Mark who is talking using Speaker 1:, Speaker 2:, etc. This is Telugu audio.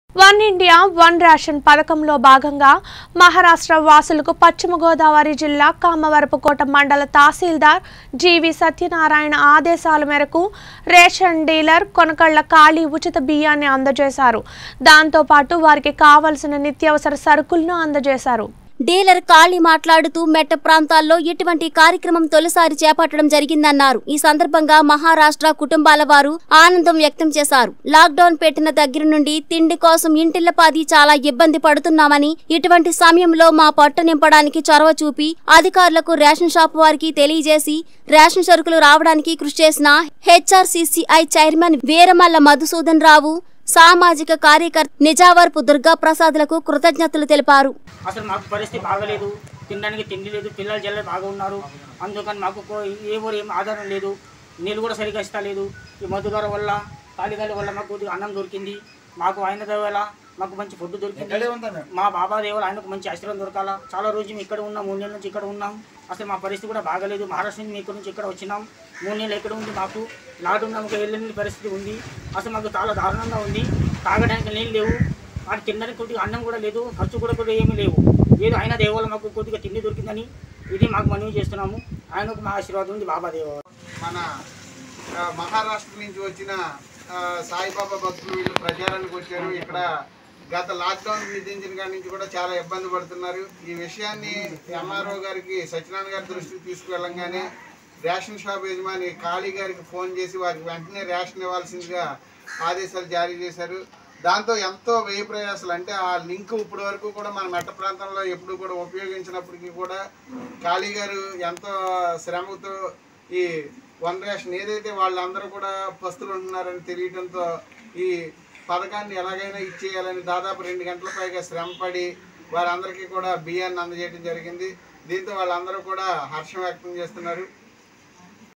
Speaker 1: వన్ ఇండియా వన్ రేషన్ పథకంలో భాగంగా మహారాష్ట్ర వాసులకు పశ్చిమ గోదావరి జిల్లా కామవరపుకోట మండల తహసీల్దార్ జీవి సత్యనారాయణ ఆదేశాల మేరకు రేషన్ డీలర్ కొనకళ్ల ఖాళీ ఉచిత బియ్యాన్ని అందజేశారు దాంతోపాటు వారికి కావలసిన నిత్యావసర సరుకులను అందజేశారు
Speaker 2: డీలర్ కాళీ మాట్లాడుతూ మెట్ట ప్రాంతాల్లో ఇటువంటి కార్యక్రమం తొలిసారి చేపట్టడం జరిగిందన్నారు ఈ సందర్భంగా మహారాష్ట్ర కుటుంబాల వారు ఆనందం వ్యక్తం చేశారు లాక్డౌన్ పెట్టిన దగ్గర నుండి తిండి కోసం ఇంటిల్లపాది చాలా ఇబ్బంది పడుతున్నామని ఇటువంటి సమయంలో మా పట్టు నింపడానికి చొరవ చూపి అధికారులకు రేషన్ షాప్ వారికి తెలియజేసి రేషన్ సరుకులు రావడానికి కృషి చేసిన హెచ్ఆర్సీసీఐ చైర్మన్ వీరమల్ల మధుసూదన్ రావు సామాజిక కార్యకర్త నిజావర్పు దుర్గా ప్రసాద్లకు కృతజ్ఞతలు తెలిపారు
Speaker 3: అసలు మాకు పరిస్థితి బాగలేదు తినడానికి తిండి లేదు పిల్లలు జల్లలు బాగా ఉన్నారు అందుకని మాకు కో- ఏ ఊరు ఏం ఆధారం లేదు నీళ్ళు కూడా సరిగ్గా ఇస్తలేదు ఈ మధుగారు వల్ల కాలిగాలి వల్ల మాకు కొద్దిగా అన్నం దొరికింది మాకు ఆయన దయ వల్ల మాకు మంచి ఫుడ్ దొరికింది మా బాబా దేవుడు ఆయనకు మంచి ఆశ్రయం దొరకాల చాలా రోజు మేము ఇక్కడ ఉన్నాం మూడు నెలల నుంచి ఇక్కడ ఉన్నాం అసలు మా పరిస్థితి కూడా బాగలేదు మహారాష్ట్ర నుంచి ఇక్కడ నుంచి ఇక్కడ వచ్చినాం మూడు నెలలు ఎక్కడ ఉంది మాకు లాక్డౌన్ మాకు వెళ్ళని పరిస్థితి ఉంది అసలు మాకు చాలా దారుణంగా ఉంది తాగడానికి నీళ్ళు లేవు వాటి తినడానికి కొద్దిగా అన్నం కూడా లేదు ఖర్చు కూడా కూడా ఏమీ లేవు ఏదో ఆయన దేవాల మాకు కొద్దిగా తిండి దొరికిందని ఇది మాకు మనవి చేస్తున్నాము ఆయనకు మా ఆశీర్వాదం ఉంది బాబా దేవ
Speaker 4: మన ఆ, మహారాష్ట్ర నుంచి వచ్చిన ఆ, సాయిబాబా భక్తులు వీళ్ళు ప్రచారానికి వచ్చారు ఇక్కడ గత లాక్డౌన్ విధించిన కాడి నుంచి కూడా చాలా ఇబ్బంది పడుతున్నారు ఈ విషయాన్ని ఎంఆర్ఓ గారికి సత్యనారాయణ గారి దృష్టికి తీసుకువెళ్ళంగానే రేషన్ షాప్ యజమాని కాళీ గారికి ఫోన్ చేసి వారికి వెంటనే రేషన్ ఇవ్వాల్సిందిగా ఆదేశాలు జారీ చేశారు దాంతో ఎంతో వ్యయ ప్రయాసాలు అంటే ఆ లింక్ ఇప్పటి వరకు కూడా మన మెట్ట ప్రాంతంలో ఎప్పుడు కూడా ఉపయోగించినప్పటికీ కూడా కాళీ గారు ఎంతో శ్రమతో ఈ వన్ రేషన్ ఏదైతే వాళ్ళందరూ కూడా పస్తులు ఉంటున్నారని తెలియడంతో ఈ పథకాన్ని ఎలాగైనా ఇచ్చేయాలని దాదాపు రెండు గంటల పైగా శ్రమపడి వారందరికీ కూడా బియ్యాన్ని అందజేయడం జరిగింది దీంతో వాళ్ళందరూ కూడా హర్షం వ్యక్తం చేస్తున్నారు